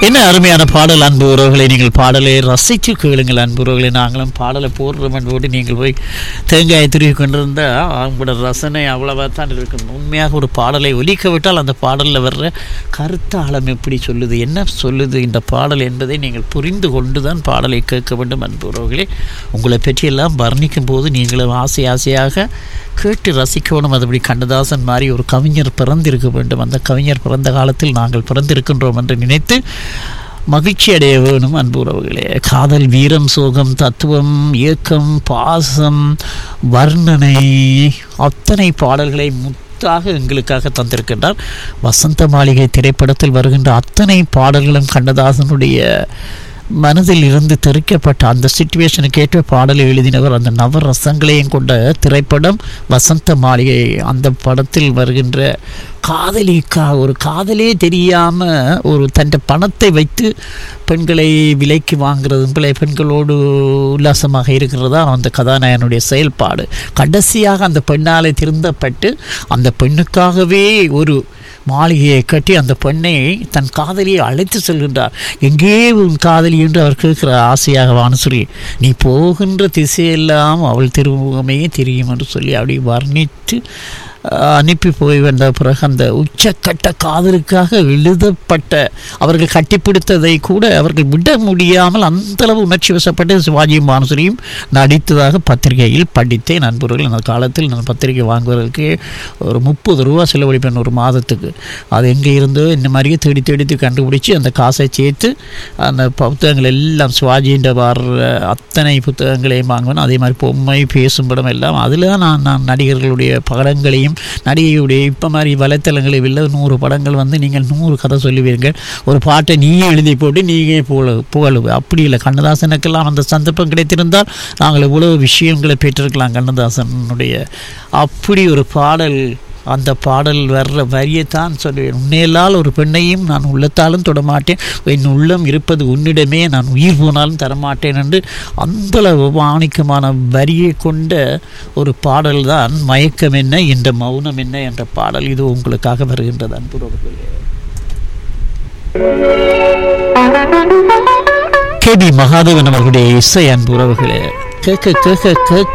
என்ன அருமையான பாடல் அன்பு உறவுகளை நீங்கள் பாடலை ரசித்து கேளுங்கள் அன்பு உறவுகளை நாங்களும் பாடலை போடுறோம் போட்டு நீங்கள் போய் தேங்காயை துருவி கொண்டிருந்தால் அவங்களோட ரசனை அவ்வளவா தான் இருக்கும் உண்மையாக ஒரு பாடலை ஒலிக்க விட்டால் அந்த பாடலில் வர்ற கருத்த ஆழம் எப்படி சொல்லுது என்ன சொல்லுது இந்த பாடல் என்பதை நீங்கள் புரிந்து கொண்டு தான் பாடலை கேட்க வேண்டும் அன்பு உறவுகளே உங்களை பற்றியெல்லாம் வர்ணிக்கும் போது நீங்களும் ஆசை ஆசையாக கேட்டு ரசிக்கணும் அதுபடி கண்ணதாசன் மாதிரி ஒரு கவிஞர் பிறந்திருக்க வேண்டும் அந்த கவிஞர் பிறந்த காலத்தில் நாங்கள் பிறந்திருக்கின்றோம் என்று நினைத்து மகிழ்ச்சி அடைய வேணும் அன்பு உறவுகளே காதல் வீரம் சோகம் தத்துவம் ஏக்கம் பாசம் வர்ணனை அத்தனை பாடல்களை முத்தாக எங்களுக்காக தந்திருக்கின்றார் வசந்த மாளிகை திரைப்படத்தில் வருகின்ற அத்தனை பாடல்களும் கண்ணதாசனுடைய மனதில் இருந்து தெறிக்கப்பட்ட அந்த சுச்சுவேஷனுக்கு ஏற்ற பாடலை எழுதினவர் அந்த நவரசங்களையும் கொண்ட திரைப்படம் வசந்த மாளிகை அந்த படத்தில் வருகின்ற காதலிக்கா ஒரு காதலே தெரியாமல் ஒரு தன் பணத்தை வைத்து பெண்களை விலைக்கு வாங்குறது பிள்ளை பெண்களோடு உல்லாசமாக இருக்கிறதா அந்த கதாநாயகனுடைய செயல்பாடு கடைசியாக அந்த பெண்ணாலே திருந்தப்பட்டு அந்த பெண்ணுக்காகவே ஒரு மாளிகையை கட்டி அந்த பெண்ணை தன் காதலியை அழைத்து செல்கின்றார் எங்கே உன் காதலி என்று அவர் கேட்கிற ஆசையாக வானசுரி நீ போகின்ற திசையெல்லாம் அவள் திருமுகமே தெரியும் என்று சொல்லி அப்படி வர்ணித்து அனுப்பி போய் வந்த பிறகு அந்த உச்சக்கட்ட காதலுக்காக எழுதப்பட்ட அவர்கள் கட்டிப்பிடித்ததை கூட அவர்கள் விட முடியாமல் அந்தளவு உணர்ச்சி வசப்பட்டு சிவாஜியும் பானுசரியும் நடித்ததாக பத்திரிகையில் படித்தேன் நண்பர்கள் அந்த காலத்தில் நான் பத்திரிகை வாங்குவதற்கு ஒரு முப்பது ரூபா செலவழிப்பேன் ஒரு மாதத்துக்கு அது எங்கே இருந்தோ இந்த மாதிரியே தேடி தேடி கண்டுபிடிச்சி அந்த காசை சேர்த்து அந்த புத்தகங்கள் எல்லாம் சிவாஜின்ற வர்ற அத்தனை புத்தகங்களையும் வாங்குவேன் அதே மாதிரி பொம்மை பேசும் படம் எல்லாம் அதில் நான் நான் நடிகர்களுடைய படங்களையும் நடிகையுடைய இப்போ மாதிரி வலைத்தளங்களில் உள்ள நூறு படங்கள் வந்து நீங்கள் நூறு கதை சொல்லுவீர்கள் ஒரு பாட்டை நீயே எழுதி போட்டு நீங்கள் புகழ புகழு அப்படி இல்லை கண்ணதாசனுக்கெல்லாம் அந்த சந்தர்ப்பம் கிடைத்திருந்தால் நாங்கள் இவ்வளவு விஷயங்களை பெற்றிருக்கலாம் கண்ணதாசனுடைய அப்படி ஒரு பாடல் அந்த பாடல் வர்ற வரியை தான் சொல்லுவேன் உன்னையெல்லாம் ஒரு பெண்ணையும் நான் உள்ளத்தாலும் தொடமாட்டேன் என் உள்ளம் இருப்பது உன்னிடமே நான் உயிர் போனாலும் தரமாட்டேன் என்று அந்த மாணிக்கமான வரியை கொண்ட ஒரு பாடல் தான் மயக்கம் என்ன என்ற மௌனம் என்ன என்ற பாடல் இது உங்களுக்காக வருகின்றது அன்புறவுகளே கே பி மகாதேவன் அவர்களுடைய இசை அன்புறவுகளே கேட்க கேட்க கேட்க